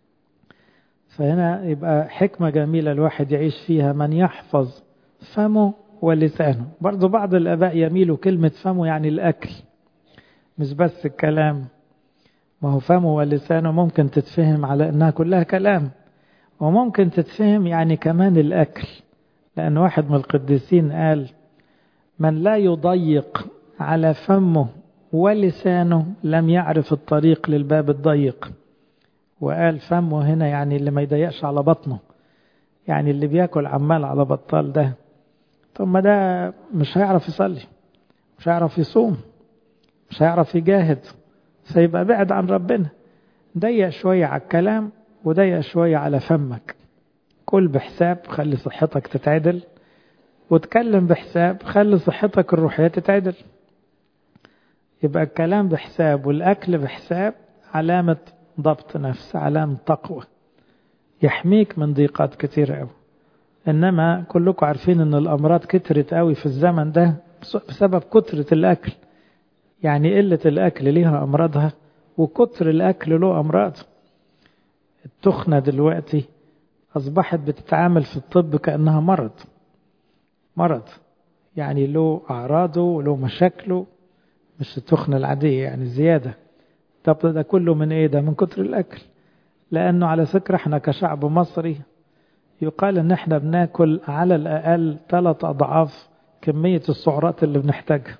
فهنا يبقى حكمة جميلة الواحد يعيش فيها من يحفظ فمه ولسانه برضو بعض الآباء يميلوا كلمة فمه يعني الأكل مش بس الكلام ما هو فمه ولسانه ممكن تتفهم على أنها كلها كلام وممكن تتفهم يعني كمان الأكل لأن واحد من القديسين قال من لا يضيق على فمه ولسانه لم يعرف الطريق للباب الضيق وقال فمه هنا يعني اللي ما يضيقش على بطنه يعني اللي بياكل عمال على بطال ده طب ما ده مش هيعرف يصلي مش هيعرف يصوم مش هيعرف يجاهد فيبقى بعد عن ربنا ضيق شوية على الكلام وضيق شوية على فمك كل بحساب خلي صحتك تتعدل وتكلم بحساب خلي صحتك الروحية تتعدل يبقى الكلام بحساب والأكل بحساب علامة ضبط نفس علامة تقوى يحميك من ضيقات كتيرة قوي إنما كلكم عارفين إن الأمراض كترت قوي في الزمن ده بسبب كترة الأكل يعني قلة الأكل ليها أمراضها وكتر الأكل له أمراض التخنة دلوقتي أصبحت بتتعامل في الطب كأنها مرض مرض يعني له أعراضه وله مشاكله مش التخنة العادية يعني زيادة طب ده كله من إيه ده من كتر الأكل لأنه على فكرة احنا كشعب مصري يقال ان احنا بناكل على الأقل ثلاث أضعاف كمية السعرات اللي بنحتاجها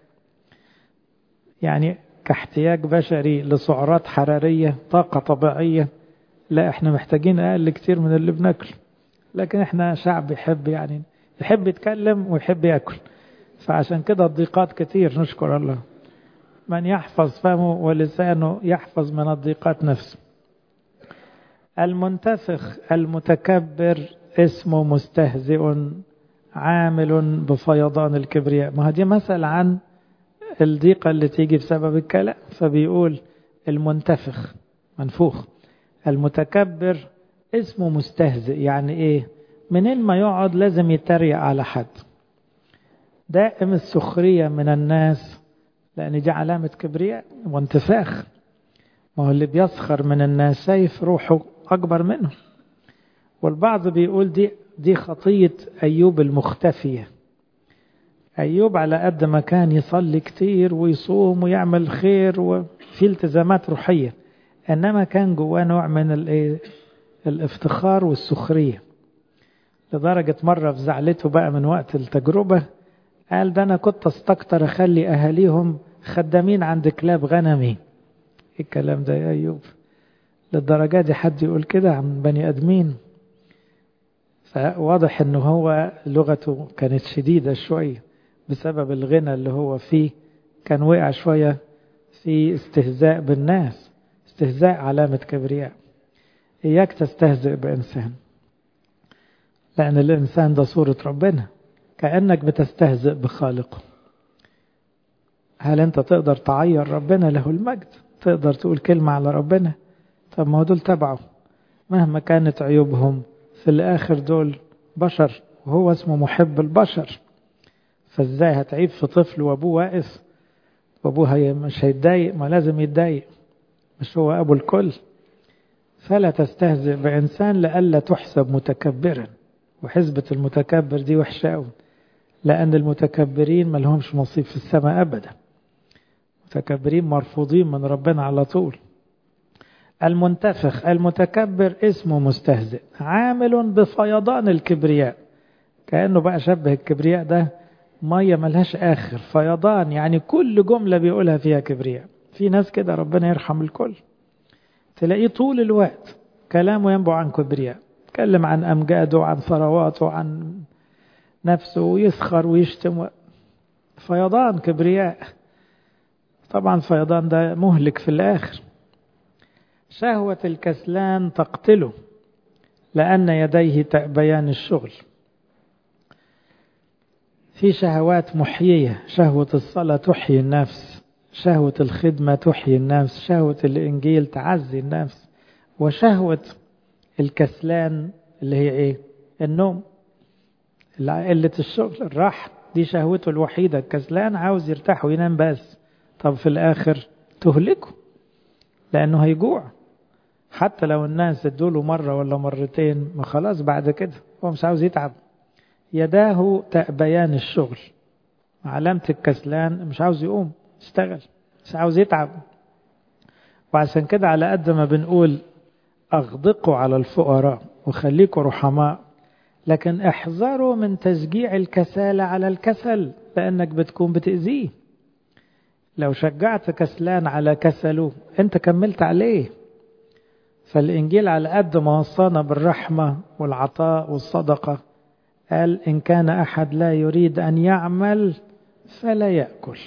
يعني كاحتياج بشري لسعرات حرارية طاقة طبيعية لا احنا محتاجين أقل كتير من اللي بناكله لكن احنا شعب يحب يعني يحب يتكلم ويحب ياكل فعشان كده الضيقات كتير نشكر الله من يحفظ فمه ولسانه يحفظ من الضيقات نفسه المنتفخ المتكبر اسمه مستهزئ عامل بفيضان الكبرياء ما دي مثل عن الضيقة اللي تيجي بسبب الكلام فبيقول المنتفخ منفوخ المتكبر اسمه مستهزئ يعني ايه منين ما يقعد لازم يتريق على حد دائم السخرية من الناس لأن دي علامة كبرياء وانتفاخ ما هو اللي بيسخر من الناس شايف روحه أكبر منه والبعض بيقول دي دي خطية أيوب المختفية أيوب على قد ما كان يصلي كتير ويصوم ويعمل خير وفي التزامات روحية إنما كان جواه نوع من الافتخار والسخرية لدرجة مرة في زعلته بقى من وقت التجربة قال ده أنا كنت استكتر أخلي أهاليهم خدامين عند كلاب غنمي إيه الكلام ده يا أيوب للدرجة دي حد يقول كده عن بني أدمين فواضح أنه هو لغته كانت شديدة شوية بسبب الغنى اللي هو فيه كان وقع شوية في استهزاء بالناس استهزاء علامة كبرياء إياك تستهزئ بإنسان لأن الإنسان ده صورة ربنا كأنك بتستهزئ بخالقه هل أنت تقدر تعير ربنا له المجد تقدر تقول كلمة على ربنا طب ما هو دول تبعه مهما كانت عيوبهم في الآخر دول بشر وهو اسمه محب البشر فازاي هتعيب في طفل وابوه واقف وابوه مش هيتضايق ما لازم يتضايق مش هو ابو الكل فلا تستهزئ بإنسان لئلا تحسب متكبرا وحسبة المتكبر دي وحشة قوي لأن المتكبرين ما لهمش نصيب في السماء أبدا متكبرين مرفوضين من ربنا على طول المنتفخ المتكبر اسمه مستهزئ عامل بفيضان الكبرياء كأنه بقى شبه الكبرياء ده مية ملهاش آخر فيضان يعني كل جملة بيقولها فيها كبرياء في ناس كده ربنا يرحم الكل تلاقيه طول الوقت كلامه ينبع عن كبرياء يتكلم عن أمجاده وعن ثرواته وعن نفسه ويسخر ويشتم فيضان كبرياء طبعا فيضان ده مهلك في الآخر شهوة الكسلان تقتله لأن يديه تأبيان الشغل في شهوات محيية شهوة الصلاة تحيي النفس شهوة الخدمة تحيي النفس شهوة الإنجيل تعزي النفس وشهوة الكسلان اللي هي إيه النوم قلة الشغل الراحة دي شهوته الوحيدة الكسلان عاوز يرتاح وينام بس طب في الآخر تهلكه لأنه هيجوع حتى لو الناس ادوله مرة ولا مرتين ما خلاص بعد كده هو مش عاوز يتعب يداه تأبيان الشغل علامة الكسلان مش عاوز يقوم يشتغل مش عاوز يتعب وعشان كده على قد ما بنقول أغدقوا على الفقراء وخليكوا رحماء لكن احذروا من تشجيع الكسالة على الكسل لأنك بتكون بتأذيه لو شجعت كسلان على كسله أنت كملت عليه فالإنجيل على قد ما وصانا بالرحمة والعطاء والصدقة قال إن كان أحد لا يريد أن يعمل فلا يأكل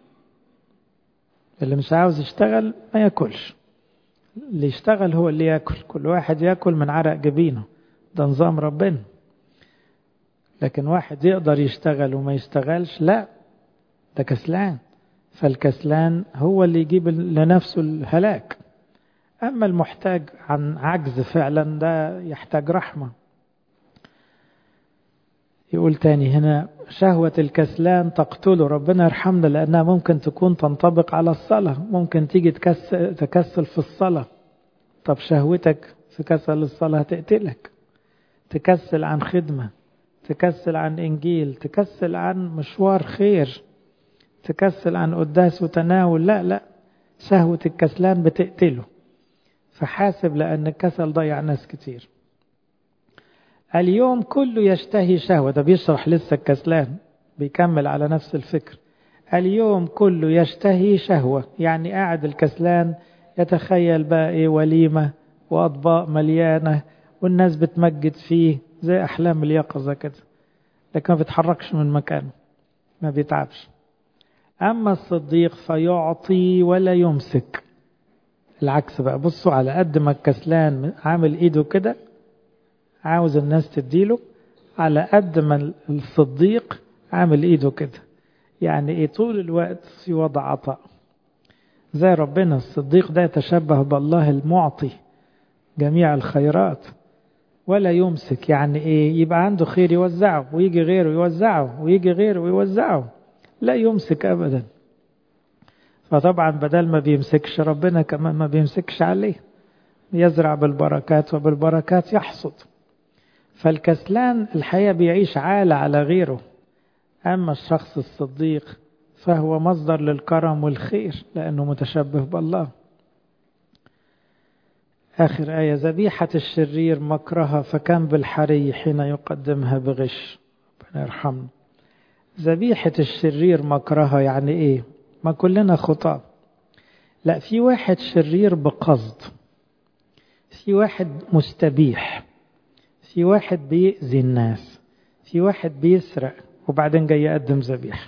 اللي مش عاوز يشتغل ما يأكلش اللي يشتغل هو اللي يأكل كل واحد يأكل من عرق جبينه ده نظام ربنا لكن واحد يقدر يشتغل وما يشتغلش لا ده كسلان فالكسلان هو اللي يجيب لنفسه الهلاك أما المحتاج عن عجز فعلا ده يحتاج رحمة يقول تاني هنا شهوة الكسلان تقتله ربنا يرحمنا لأنها ممكن تكون تنطبق على الصلاة ممكن تيجي تكسل, تكسل في الصلاة طب شهوتك في كسل الصلاة تقتلك تكسل عن خدمة تكسل عن إنجيل تكسل عن مشوار خير تكسل عن قداس وتناول لا لا شهوة الكسلان بتقتله فحاسب لأن الكسل ضيع ناس كتير اليوم كله يشتهي شهوة ده بيشرح لسه الكسلان بيكمل على نفس الفكر اليوم كله يشتهي شهوة يعني قاعد الكسلان يتخيل بقى ايه وليمة وأطباق مليانة والناس بتمجد فيه زي أحلام اليقظة كده لكن ما بيتحركش من مكانه ما بيتعبش أما الصديق فيعطي ولا يمسك العكس بقى بصوا على قد ما الكسلان عامل ايده كده عاوز الناس تديله على قد ما الصديق عامل ايده كده يعني ايه طول الوقت في وضع عطاء زي ربنا الصديق ده يتشبه بالله المعطي جميع الخيرات ولا يمسك يعني ايه يبقى عنده خير يوزعه ويجي غيره يوزعه ويجي غيره ويوزعه لا يمسك ابدا فطبعا بدل ما بيمسكش ربنا كمان ما بيمسكش عليه يزرع بالبركات وبالبركات يحصد فالكسلان الحقيقة بيعيش عالة على غيره أما الشخص الصديق فهو مصدر للكرم والخير لأنه متشبه بالله آخر آية ذبيحة الشرير مكرها فكم بالحري حين يقدمها بغش ربنا يرحمنا ذبيحة الشرير مكرها يعني إيه ما كلنا خطاة لا في واحد شرير بقصد في واحد مستبيح في واحد بيأذي الناس في واحد بيسرق وبعدين جاي يقدم ذبيحة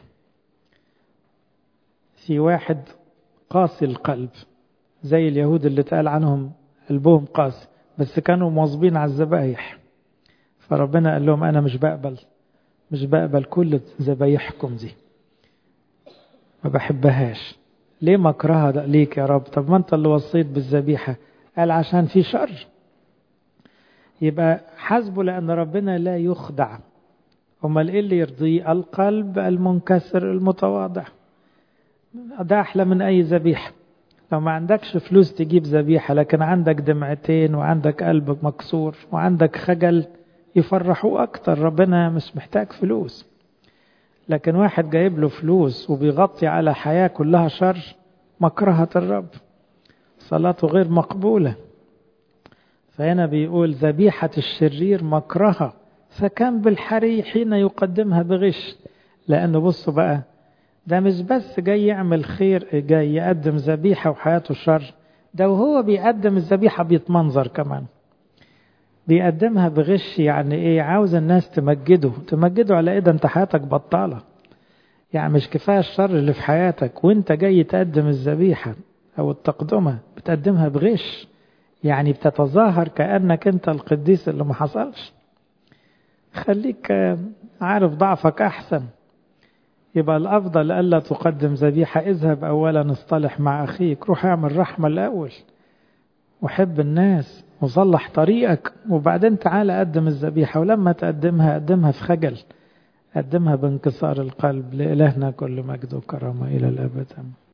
في واحد قاسي القلب زي اليهود اللي اتقال عنهم قلبهم قاسي بس كانوا مواظبين على الذبايح فربنا قال لهم أنا مش بقبل مش بقبل كل ذبايحكم دي ما بحبهاش ليه مكرهها ده ليك يا رب طب ما انت اللي وصيت بالذبيحة قال عشان في شر يبقى حسبه لأن ربنا لا يخدع أمال إيه اللي يرضيه القلب المنكسر المتواضع ده أحلى من أي ذبيحة لو ما عندكش فلوس تجيب ذبيحة لكن عندك دمعتين وعندك قلب مكسور وعندك خجل يفرحوا أكتر ربنا مش محتاج فلوس لكن واحد جايب له فلوس وبيغطي على حياة كلها شر مكرهة الرب صلاته غير مقبولة فهنا بيقول ذبيحة الشرير مكرهة فكان بالحري حين يقدمها بغش لأنه بصوا بقى ده مش بس جاي يعمل خير جاي يقدم ذبيحة وحياته شر ده وهو بيقدم الذبيحة بيتمنظر كمان بيقدمها بغش يعني ايه عاوز الناس تمجده تمجده على ايه ده انت حياتك بطالة يعني مش كفاية الشر اللي في حياتك وانت جاي تقدم الذبيحة او التقدمة بتقدمها بغش يعني بتتظاهر كأنك انت القديس اللي ما حصلش خليك عارف ضعفك احسن يبقى الافضل الا تقدم ذبيحة اذهب اولا اصطلح مع اخيك روح اعمل رحمة الاول وحب الناس وصلح طريقك وبعدين تعالى قدم الذبيحة ولما تقدمها قدمها في خجل قدمها بانكسار القلب لإلهنا كل مجد وكرامة إلى الأبد